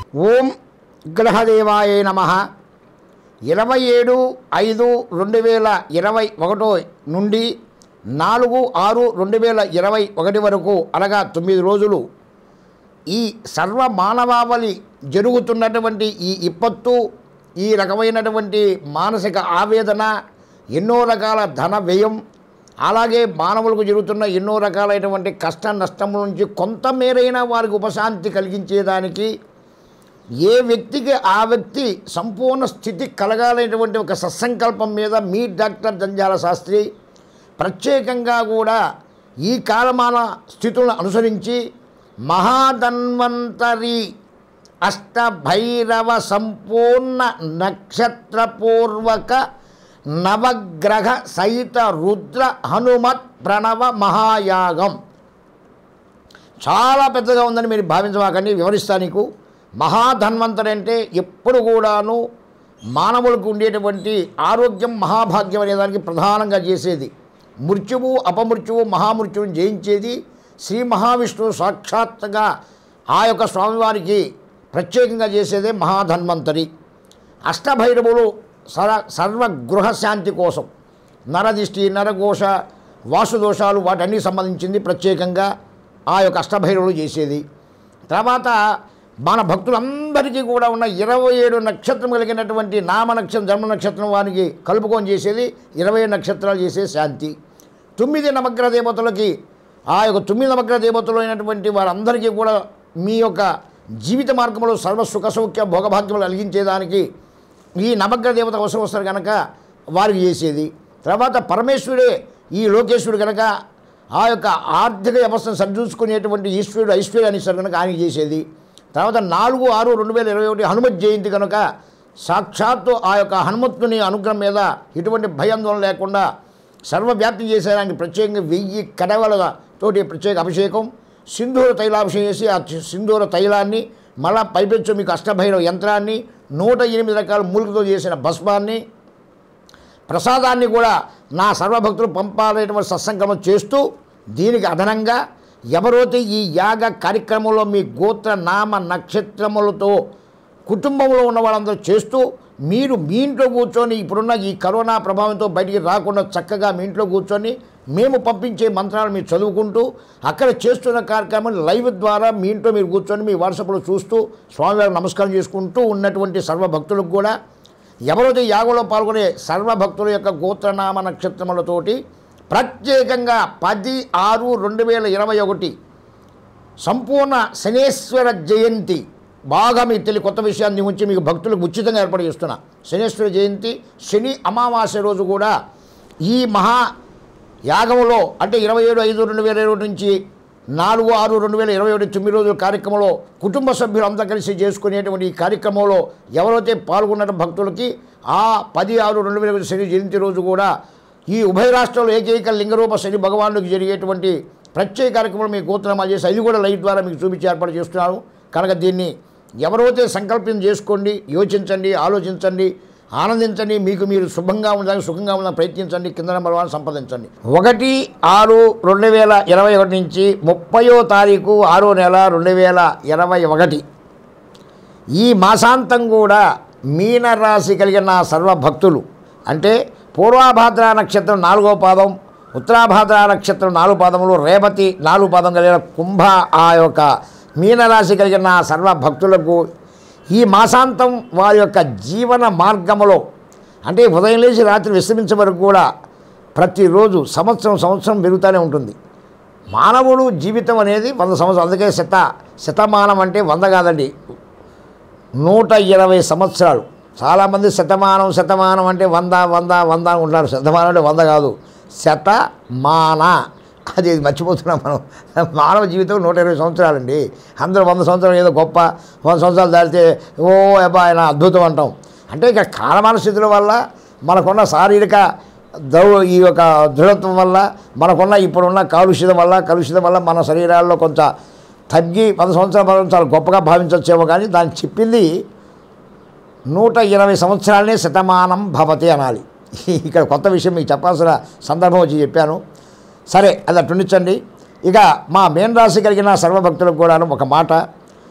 ఓం గ్రహదేవాయ నమ ఇరవై ఏడు ఐదు రెండు వేల ఇరవై ఒకటో నుండి నాలుగు ఆరు రెండు వేల ఇరవై ఒకటి వరకు అనగా తొమ్మిది రోజులు ఈ సర్వ మానవావళి జరుగుతున్నటువంటి ఈ విపత్తు ఈ రకమైనటువంటి మానసిక ఆవేదన ఎన్నో రకాల ధన వ్యయం అలాగే మానవులకు జరుగుతున్న ఎన్నో రకాలైనటువంటి కష్ట నష్టముల నుంచి కొంతమేరైన వారికి ఉపశాంతి కలిగించేదానికి ఏ వ్యక్తికి ఆ వ్యక్తి సంపూర్ణ స్థితి కలగాలనేటువంటి ఒక సత్సంకల్పం మీద మీ డాక్టర్ జంజాల శాస్త్రి ప్రత్యేకంగా కూడా ఈ కాలమాన స్థితులను అనుసరించి మహాధన్వంతరి అష్టభైరవ సంపూర్ణ నక్షత్రపూర్వక నవగ్రహ సహిత రుద్ర హనుమత్ ప్రణవ మహాయాగం చాలా పెద్దగా ఉందని మీరు భావించమాకండి వివరిస్తా నీకు మహాధన్వంతరి అంటే ఎప్పుడు కూడాను మానవులకు ఉండేటువంటి ఆరోగ్యం మహాభాగ్యం అనేదానికి ప్రధానంగా చేసేది మృత్యువు అపమృత్యువు మహామృత్యువుని జయించేది శ్రీ మహావిష్ణువు సాక్షాత్తుగా ఆ యొక్క స్వామివారికి ప్రత్యేకంగా చేసేదే మహాధన్వంతరి అష్టభైరవులు సర సర్వ గృహశాంతి కోసం నరదిష్టి నరఘోష వాసుదోషాలు వాటన్ని సంబంధించింది ప్రత్యేకంగా ఆ యొక్క అష్టభైరవులు చేసేది తర్వాత మన భక్తులందరికీ కూడా ఉన్న ఇరవై ఏడు నక్షత్రం కలిగినటువంటి నామ నక్షత్రం జన్మ నక్షత్రం వారికి కలుపుకొని చేసేది ఇరవై నక్షత్రాలు చేసే శాంతి తొమ్మిది నవగ్రహ దేవతలకి ఆ యొక్క తొమ్మిది నవగ్రహ దేవతలు అయినటువంటి వారందరికీ కూడా మీ యొక్క జీవిత మార్గంలో సర్వ సుఖ సౌఖ్య భోగభాగ్యములు కలిగించేదానికి ఈ నవగ్రహ దేవత అవసరం వస్తారు కనుక వారికి చేసేది తర్వాత పరమేశ్వరుడే ఈ లోకేశ్వరుడు కనుక ఆ యొక్క ఆర్థిక వ్యవస్థను సరిచూసుకునేటువంటి ఈశ్వరుడు ఐశ్వర్యాన్ని ఇస్తారు కనుక ఆయన చేసేది తర్వాత నాలుగు ఆరు రెండు వేల ఇరవై ఒకటి హనుమత్ జయంతి కనుక సాక్షాత్తు ఆ యొక్క హనుమత్తుని అనుగ్రహం మీద ఎటువంటి భయాందోళన లేకుండా సర్వవ్యాప్తి చేసేదానికి ప్రత్యేకంగా వెయ్యి కడవల తోటి ప్రత్యేక అభిషేకం సింధూర తైలాభిషేకం చేసి ఆ సింధూర తైలాన్ని మళ్ళా పైపెచ్చు మీకు అష్టభైరవ యంత్రాన్ని నూట ఎనిమిది రకాల మూలికతో చేసిన భస్మాన్ని ప్రసాదాన్ని కూడా నా సర్వభక్తులు పంపాలనేటువంటి సత్సంకల్పం చేస్తూ దీనికి అదనంగా ఎవరైతే ఈ యాగ కార్యక్రమంలో మీ గోత్ర నామ నక్షత్రములతో కుటుంబంలో ఉన్న వాళ్ళందరూ చేస్తూ మీరు మీ ఇంట్లో కూర్చొని ఇప్పుడున్న ఈ కరోనా ప్రభావంతో బయటికి రాకుండా చక్కగా మీ ఇంట్లో కూర్చొని మేము పంపించే మంత్రాలు మీరు చదువుకుంటూ అక్కడ చేస్తున్న కార్యక్రమం లైవ్ ద్వారా మీ ఇంట్లో మీరు కూర్చొని మీ వాట్సాప్లో చూస్తూ స్వామివారికి నమస్కారం చేసుకుంటూ ఉన్నటువంటి సర్వ భక్తులకు కూడా ఎవరైతే యాగంలో పాల్గొనే సర్వభక్తుల యొక్క గోత్రనామ నక్షత్రములతోటి ప్రత్యేకంగా పది ఆరు రెండు వేల ఇరవై ఒకటి సంపూర్ణ శనేశ్వర జయంతి బాగా మీకు తెలియ కొత్త విషయాన్ని ఉంచి మీకు భక్తులకు ఉచితంగా ఏర్పాటు చేస్తున్నా శనేశ్వర జయంతి శని అమావాస్య రోజు కూడా ఈ మహా యాగంలో అంటే ఇరవై ఏడు ఐదు రెండు వేల ఇరవై నుంచి నాలుగు ఆరు రెండు వేల ఇరవై ఒకటి తొమ్మిది రోజుల కార్యక్రమంలో కుటుంబ సభ్యులు అంతా కలిసి చేసుకునేటువంటి ఈ కార్యక్రమంలో ఎవరైతే పాల్గొన్న భక్తులకి ఆ పది ఆరు రెండు వేల శని జయంతి రోజు కూడా ఈ ఉభయ రాష్ట్రాల్లో ఏకైక లింగరూప శని భగవానుడికి జరిగేటువంటి ప్రత్యేక కార్యక్రమం మీకు గోత్రమాలు చేసి అది కూడా లైవ్ ద్వారా మీకు చూపించి ఏర్పాటు చేస్తున్నారు కనుక దీన్ని ఎవరైతే సంకల్పం చేసుకోండి యోచించండి ఆలోచించండి ఆనందించండి మీకు మీరు శుభంగా ఉండాలని సుఖంగా ఉండాలని ప్రయత్నించండి కింద నెంబర్ వన్ సంపాదించండి ఒకటి ఆరు రెండు వేల ఇరవై ఒకటి నుంచి ముప్పయో తారీఖు ఆరో నెల రెండు వేల ఇరవై ఒకటి ఈ మాసాంతం కూడా మీనరాశి కలిగిన నా సర్వ భక్తులు అంటే పూర్వాభాద్ర నక్షత్రం నాలుగో పాదం ఉత్తరాభాద్ర నక్షత్రం నాలుగు పాదములు రేవతి నాలుగు పాదం కలిగిన కుంభ ఆ యొక్క మీనరాశి కలిగిన నా సర్వ భక్తులకు ఈ మాసాంతం వారి యొక్క జీవన మార్గములో అంటే ఉదయం లేచి రాత్రి విశ్రమించే వరకు కూడా ప్రతిరోజు సంవత్సరం సంవత్సరం పెరుగుతూనే ఉంటుంది మానవుడు జీవితం అనేది వంద సంవత్సరం అందుకే శత శతమానం అంటే వంద కాదండి నూట ఇరవై సంవత్సరాలు చాలామంది శతమానం శతమానం అంటే వంద వంద వంద అని ఉంటారు శతమానం అంటే వంద కాదు శతమాన అది మర్చిపోతున్నాం మనం మానవ జీవితం నూట ఇరవై సంవత్సరాలండి అందరూ వంద సంవత్సరాలు ఏదో గొప్ప వంద సంవత్సరాలు దాటితే ఓ అబ్బా ఆయన అద్భుతం అంటాం అంటే ఇక కాలమాన స్థితుల వల్ల మనకున్న శారీరక దౌ ఈ యొక్క దృఢత్వం వల్ల మనకున్న ఇప్పుడున్న కాలుష్యం వల్ల కలుషితం వల్ల మన శరీరాల్లో కొంత తగ్గి వంద సంవత్సరాల పాలన చాలా గొప్పగా భావించవచ్చేమో కానీ దాన్ని చెప్పింది నూట ఇరవై సంవత్సరాలనే శతమానం భవతి అనాలి ఇక్కడ కొత్త విషయం మీకు చెప్పాల్సిన సందర్భం వచ్చి చెప్పాను సరే అది అటుండించండి ఇక మా మేన్ రాశి కలిగిన సర్వభక్తులకు కూడాను ఒక మాట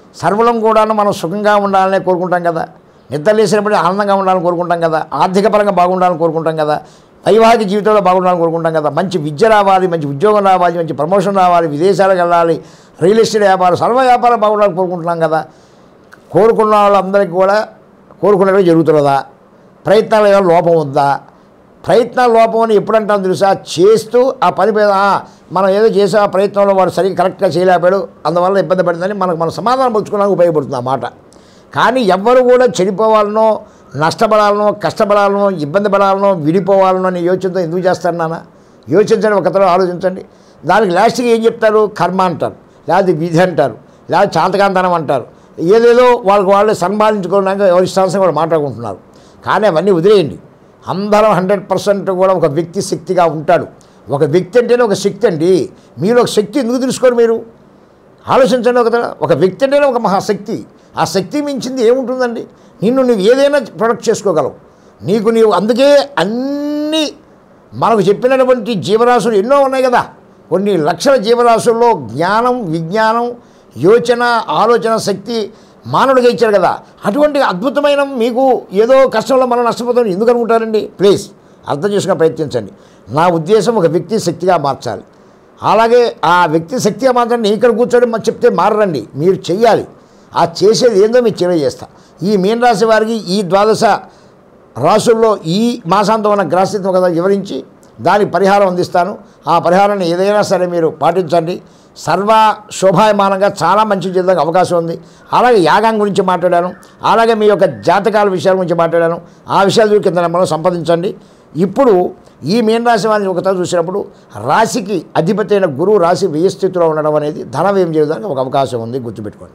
సర్వలం కూడా మనం సుఖంగా ఉండాలని కోరుకుంటాం కదా నిద్ర లేచినప్పుడు ఆనందంగా ఉండాలని కోరుకుంటాం కదా ఆర్థిక పరంగా బాగుండాలని కోరుకుంటాం కదా వైవాహిక జీవితంలో బాగుండాలని కోరుకుంటాం కదా మంచి విద్య రావాలి మంచి ఉద్యోగం రావాలి మంచి ప్రమోషన్ రావాలి విదేశాలకు వెళ్ళాలి రియల్ ఎస్టేట్ వ్యాపారం సర్వ వ్యాపారం బాగుండాలని కోరుకుంటున్నాం కదా కోరుకున్న వాళ్ళందరికీ కూడా కోరుకున్నట్టు జరుగుతున్నదా ప్రయత్నాలు ఏమైనా లోపం ఉందా ప్రయత్నాల లోపం అని ఎప్పుడు అంటాం తెలుసా చేస్తూ ఆ పని మీద "ఆ, మనం ఏదో చేసే ఆ ప్రయత్నంలో వాడు సరిగ్గా కరెక్ట్గా చేయలేపాడు అందువల్ల ఇబ్బంది పడిందని మనకు మన సమాధానం పుచ్చుకోవడానికి ఉపయోగపడుతుంది ఆ మాట కానీ ఎవ్వరు కూడా చెడిపోవాలనో నష్టపడాలనో కష్టపడాలనో ఇబ్బంది పడాలనో విడిపోవాలనో అని యోచనతో ఎందుకు చేస్తారు నాన్న యోచించండి ఒకతరం ఆలోచించండి దానికి లాస్ట్గా ఏం చెప్తారు కర్మ అంటారు లేకపోతే విధి అంటారు లేకపోతే చాతకాంతనం అంటారు ఏదేదో వాళ్ళకి వాళ్ళు సంపాదించుకోవడానికి ఎవరి ఇష్టాల్సిన కూడా మాట్లాడుకుంటున్నారు కానీ అవన్నీ వదిలేయండి అందరం హండ్రెడ్ పర్సెంట్ కూడా ఒక వ్యక్తి శక్తిగా ఉంటాడు ఒక వ్యక్తి అంటేనే ఒక శక్తి అండి మీరు ఒక శక్తి ఎందుకు తెలుసుకోరు మీరు ఆలోచించండి ఒక ఒక వ్యక్తి అంటేనే ఒక మహాశక్తి ఆ శక్తి మించింది ఏముంటుందండి నిన్ను నువ్వు ఏదైనా ప్రొడక్ట్ చేసుకోగలవు నీకు నీవు అందుకే అన్ని మనకు చెప్పినటువంటి జీవరాశులు ఎన్నో ఉన్నాయి కదా కొన్ని లక్షల జీవరాశుల్లో జ్ఞానం విజ్ఞానం యోచన ఆలోచన శక్తి మానవుడిగా ఇచ్చారు కదా అటువంటి అద్భుతమైన మీకు ఏదో కష్టంలో మనం నష్టపోతాం ఎందుకు అనుకుంటారండి ప్లీజ్ అర్థం చేసుకుని ప్రయత్నించండి నా ఉద్దేశం ఒక వ్యక్తి శక్తిగా మార్చాలి అలాగే ఆ వ్యక్తి శక్తిగా మాత్రం నేను ఇక్కడ కూర్చొని మరి చెప్తే మారరండి మీరు చెయ్యాలి ఆ చేసేది ఏందో మీకు తెలియజేస్తా ఈ మీన రాశి వారికి ఈ ద్వాదశ రాసుల్లో ఈ మాసాంతం ఉన్న గ్రహస్థితం కదా వివరించి దానికి పరిహారం అందిస్తాను ఆ పరిహారాన్ని ఏదైనా సరే మీరు పాటించండి సర్వ శోభాయమానంగా చాలా మంచి చేయడానికి అవకాశం ఉంది అలాగే యాగం గురించి మాట్లాడాను అలాగే మీ యొక్క జాతకాల విషయాల గురించి మాట్లాడాను ఆ విషయాలు కింద మనం సంపాదించండి ఇప్పుడు ఈ మీన రాశి వారిని ఒకసారి చూసినప్పుడు రాశికి అధిపతి అయిన గురువు రాశి వ్యయ స్థితిలో ఉండడం అనేది ధన వ్యయం చేయడానికి ఒక అవకాశం ఉంది గుర్తుపెట్టుకోండి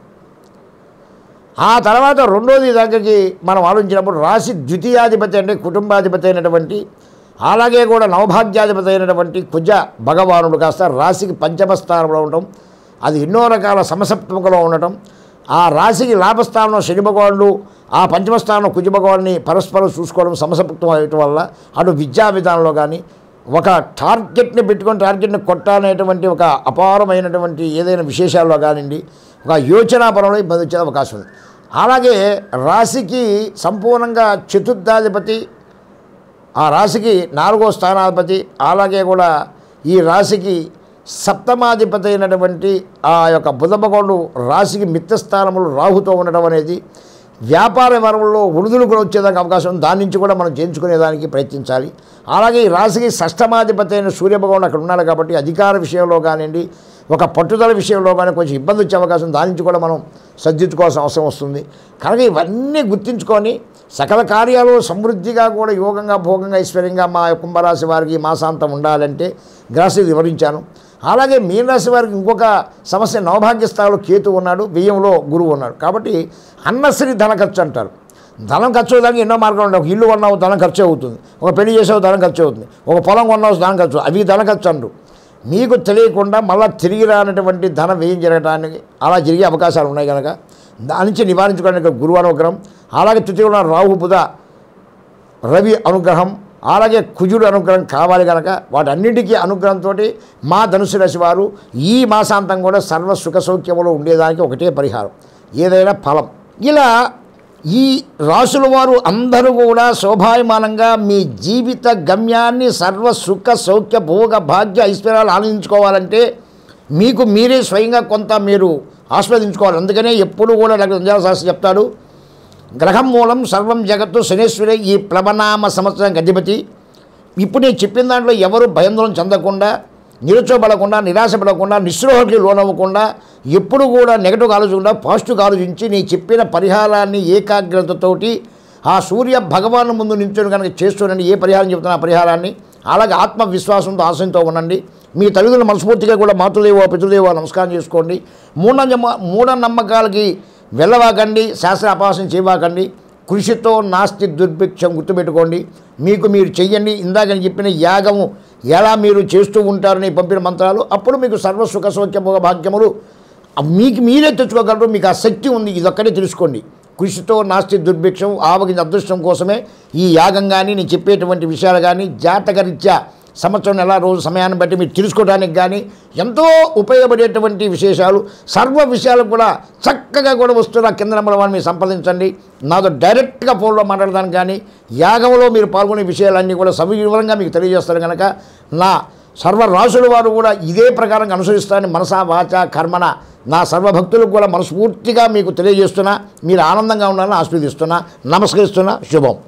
ఆ తర్వాత రెండోది దగ్గరికి మనం ఆలోచించినప్పుడు రాశి ద్వితీయాధిపతి అంటే కుటుంబాధిపతి అయినటువంటి అలాగే కూడా నవభాగ్యాధిపతి అయినటువంటి కుజ భగవానుడు కాస్త రాశికి పంచమ స్థానంలో ఉండటం అది ఎన్నో రకాల సమసప్తములో ఉండటం ఆ రాశికి లాభస్థానంలో శని భగవానుడు ఆ పంచమ స్థానంలో కుజ భగవాన్ని పరస్పరం చూసుకోవడం సమసప్తం అయ్యటం వల్ల అటు విద్యా విధానంలో కానీ ఒక టార్గెట్ని పెట్టుకొని టార్గెట్ని కొట్టాలనేటువంటి ఒక అపారమైనటువంటి ఏదైనా విశేషాల్లో కానివ్వండి ఒక యోచనాపరంలో ఇబ్బంది వచ్చే అవకాశం ఉంది అలాగే రాశికి సంపూర్ణంగా చతుర్థాధిపతి ఆ రాశికి నాలుగో స్థానాధిపతి అలాగే కూడా ఈ రాశికి సప్తమాధిపతి అయినటువంటి ఆ యొక్క బుధ భగవానుడు రాశికి మిత్రస్థానములు రాహుతో ఉండడం అనేది వ్యాపార వరంలో ఉడుదులు కూడా వచ్చేదానికి అవకాశం ఉంది దాని నుంచి కూడా మనం చేయించుకునేదానికి ప్రయత్నించాలి అలాగే ఈ రాశికి షష్టమాధిపతి అయిన సూర్యభగవానుడు అక్కడ ఉన్నాడు కాబట్టి అధికార విషయంలో కానివ్వండి ఒక పట్టుదల విషయంలో కానీ కొంచెం ఇబ్బంది వచ్చే అవకాశం దాని నుంచి కూడా మనం సర్దిద్దుకోవాల్సిన అవసరం వస్తుంది కనుక ఇవన్నీ గుర్తించుకొని సకల కార్యాలు సమృద్ధిగా కూడా యోగంగా భోగంగా ఐశ్వర్యంగా మా కుంభరాశి వారికి ఈ మాసాంతం ఉండాలంటే గ్రహస్థితి వివరించాను అలాగే మీనరాశి వారికి ఇంకొక సమస్య నవభాగ్య స్థాయిలో కేతు ఉన్నాడు బియ్యంలో గురువు ఉన్నాడు కాబట్టి అన్నశ్రీ ధన ఖర్చు అంటారు ధనం ఖర్చు అయ్యేదానికి ఎన్నో మార్గాలు ఉంటాయి ఒక ఇల్లు కొన్నావు ధనం ఖర్చు అవుతుంది ఒక పెళ్లి చేసావు ధనం ఖర్చు అవుతుంది ఒక పొలం కొన్నావు ధనం ఖర్చు అవి ధన ఖర్చు అంటారు మీకు తెలియకుండా మళ్ళీ తిరిగి రానటువంటి ధన వ్యయం జరగడానికి అలా జరిగే అవకాశాలు ఉన్నాయి కనుక దాని నుంచి నివారించుకోవడానికి గురువు అనుగ్రహం అలాగే తృతీయంలో రాహు బుధ రవి అనుగ్రహం అలాగే కుజుడు అనుగ్రహం కావాలి కనుక వాటన్నిటికీ అనుగ్రహంతో మా ధనుసు రాశి వారు ఈ మాసాంతం కూడా సర్వ సుఖ సౌఖ్యములు ఉండేదానికి ఒకటే పరిహారం ఏదైనా ఫలం ఇలా ఈ రాసుల వారు అందరూ కూడా శోభాయమానంగా మీ జీవిత గమ్యాన్ని సర్వ సుఖ సౌఖ్య భోగ భాగ్య ఐశ్వర్యాలు ఆనందించుకోవాలంటే మీకు మీరే స్వయంగా కొంత మీరు ఆస్వాదించుకోవాలి అందుకనే ఎప్పుడు కూడా డాక్టర్ సంజయ శాస్త్రి చెప్తాడు గ్రహం మూలం సర్వం జగత్తు శనేశ్వరే ఈ ప్లవనామ సంవత్సరానికి అధిపతి ఇప్పుడు నేను చెప్పిన దాంట్లో ఎవరు భయాందోళన చెందకుండా నిరుచోపడకుండా నిరాశపడకుండా నిస్పృహకి లోనవ్వకుండా ఎప్పుడు కూడా నెగటివ్ ఆలోచించకుండా పాజిటివ్ ఆలోచించి నీ చెప్పిన పరిహారాన్ని ఏకాగ్రతతోటి ఆ సూర్య భగవాను ముందు నించుని కనుక చేస్తుండండి ఏ పరిహారం చెప్తున్నా ఆ పరిహారాన్ని అలాగే ఆత్మవిశ్వాసంతో ఆశయంతో ఉండండి మీ తల్లిదండ్రులు మనస్ఫూర్తిగా కూడా మాతృదేవో పితృదేవో నమస్కారం చేసుకోండి మూఢనమ్మ మూఢనమ్మకాలకి వెళ్ళవాకండి శాస్త్ర అపహాసం చేయవాకండి కృషితో నాస్తి దుర్భిక్షం గుర్తుపెట్టుకోండి మీకు మీరు చెయ్యండి ఇందాక నేను చెప్పిన యాగము ఎలా మీరు చేస్తూ ఉంటారని పంపిన మంత్రాలు అప్పుడు మీకు సర్వ సుఖ సౌఖ్య భోగ భాగ్యములు మీకు మీరే తెచ్చుకోగలరు మీకు ఆ శక్తి ఉంది ఇదొక్కడే తెలుసుకోండి కృషితో నాస్తి దుర్భిక్షం ఆవగింజ అదృష్టం కోసమే ఈ యాగం కానీ నేను చెప్పేటువంటి విషయాలు కానీ జాతకరీత్యా సంవత్సరం నెల రోజు సమయాన్ని బట్టి మీరు తెలుసుకోవడానికి కానీ ఎంతో ఉపయోగపడేటువంటి విశేషాలు సర్వ విషయాలు కూడా చక్కగా కూడా వస్తున్న కింద నెంబర్ వన్ మీరు సంప్రదించండి నాతో డైరెక్ట్గా ఫోన్లో మాట్లాడడానికి కానీ యాగంలో మీరు పాల్గొనే విషయాలన్నీ కూడా సవివరంగా మీకు తెలియజేస్తారు కనుక నా సర్వ రాసుల వారు కూడా ఇదే ప్రకారంగా అనుసరిస్తారని మనసా వాచ కర్మన నా సర్వభక్తులకు కూడా మనస్ఫూర్తిగా మీకు తెలియజేస్తున్నా మీరు ఆనందంగా ఉండాలని ఆస్వాదిస్తున్నా నమస్కరిస్తున్నా శుభం